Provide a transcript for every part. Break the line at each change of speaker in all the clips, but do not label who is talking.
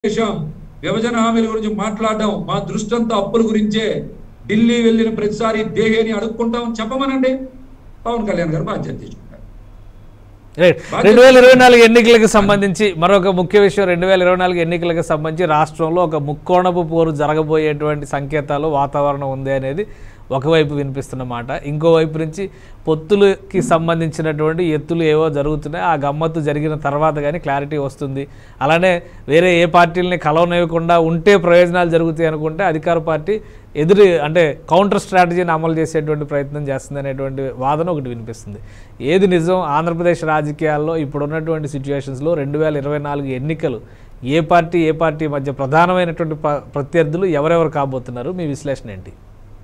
దేశం విభజన హామీల గురించి మాట్లాడడం మా దృష్టి అంతా అప్పుల గురించే ఢిల్లీ వెళ్ళిన ప్రతిసారి దేహేని అడుక్కుంటాం చెప్పమనండి పవన్ కళ్యాణ్ గారు బాధ్యత తీసుకుంటారు
రైట్ రెండు వేల ఇరవై నాలుగు ఎన్నికలకు సంబంధించి మరొక ముఖ్య విషయం రెండు వేల ఇరవై నాలుగు ఎన్నికలకు సంబంధించి రాష్ట్రంలో ఒక ముక్కోణపు పోరు జరగబోయేటువంటి సంకేతాలు వాతావరణం ఉంది అనేది ఒకవైపు వినిపిస్తున్న మాట ఇంకోవైపు నుంచి పొత్తులకి సంబంధించినటువంటి ఎత్తులు ఏవో జరుగుతున్నాయి ఆ గమ్మత్తు జరిగిన తర్వాత కానీ క్లారిటీ వస్తుంది అలానే వేరే ఏ పార్టీలని కలవనివ్వకుండా ఉంటే ప్రయోజనాలు జరుగుతాయి అనుకుంటే అధికార పార్టీ ఎదురు అంటే కౌంటర్ స్ట్రాటజీని అమలు చేసేటువంటి ప్రయత్నం చేస్తుంది అనేటువంటి వాదన ఒకటి వినిపిస్తుంది ఏది నిజం ఆంధ్రప్రదేశ్ రాజకీయాల్లో ఇప్పుడు ఉన్నటువంటి సిచ్యువేషన్స్లో రెండు వేల ఇరవై నాలుగు ఎన్నికలు ఏ పార్టీ ఏ పార్టీ మధ్య ప్రధానమైనటువంటి ప- ప్రత్యర్థులు ఎవరెవరు కాబోతున్నారు మీ విశ్లేషణ ఏంటి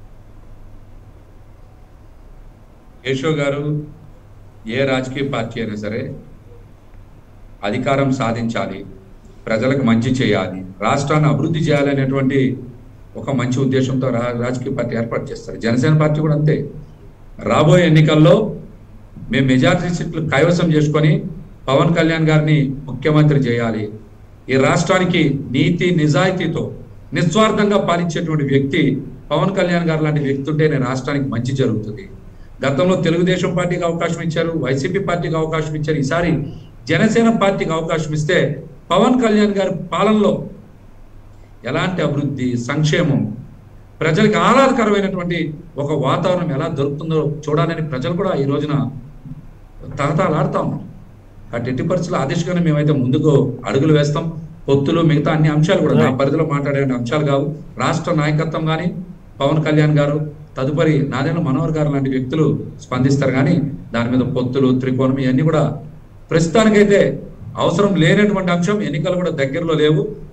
కేశవ్ గారు ఏ రాజకీయ పార్టీ అయినా సరే అధికారం సాధించాలి ప్రజలకు మంచి చేయాలి రాష్ట్రాన్ని అభివృద్ధి చేయాలనేటువంటి ఒక మంచి ఉద్దేశంతో రా రాజకీయ పార్టీ ఏర్పాటు చేస్తారు జనసేన పార్టీ కూడా అంతే రాబోయే ఎన్నికల్లో మేము మెజారిటీ సీట్లు కైవసం చేసుకొని పవన్ కళ్యాణ్ గారిని ముఖ్యమంత్రి చేయాలి ఈ రాష్ట్రానికి నీతి నిజాయితీతో నిస్వార్థంగా పాలించేటువంటి వ్యక్తి పవన్ కళ్యాణ్ గారు లాంటి వ్యక్తి ఉంటేనే రాష్ట్రానికి మంచి జరుగుతుంది గతంలో తెలుగుదేశం పార్టీకి అవకాశం ఇచ్చారు వైసీపీ పార్టీకి అవకాశం ఇచ్చారు ఈసారి జనసేన పార్టీకి అవకాశం ఇస్తే పవన్ కళ్యాణ్ గారి పాలనలో ఎలాంటి అభివృద్ధి సంక్షేమం ప్రజలకు ఆహ్లాదకరమైనటువంటి ఒక వాతావరణం ఎలా దొరుకుతుందో చూడాలని ప్రజలు కూడా ఈ రోజున తహతాలాడుతా ఉన్నాం కాబట్టి ఎట్టి పరిస్థితుల్లో ఆ దిశగానే మేమైతే ముందుకు అడుగులు వేస్తాం పొత్తులు మిగతా అన్ని అంశాలు కూడా నా పరిధిలో మాట్లాడే అంశాలు కావు రాష్ట్ర నాయకత్వం కానీ పవన్ కళ్యాణ్ గారు తదుపరి నాదేళ్ళ మనోహర్ గారు లాంటి వ్యక్తులు స్పందిస్తారు కానీ దాని మీద పొత్తులు త్రికోణం ఇవన్నీ కూడా ప్రస్తుతానికైతే అవసరం లేనటువంటి అంశం ఎన్నికలు కూడా దగ్గరలో లేవు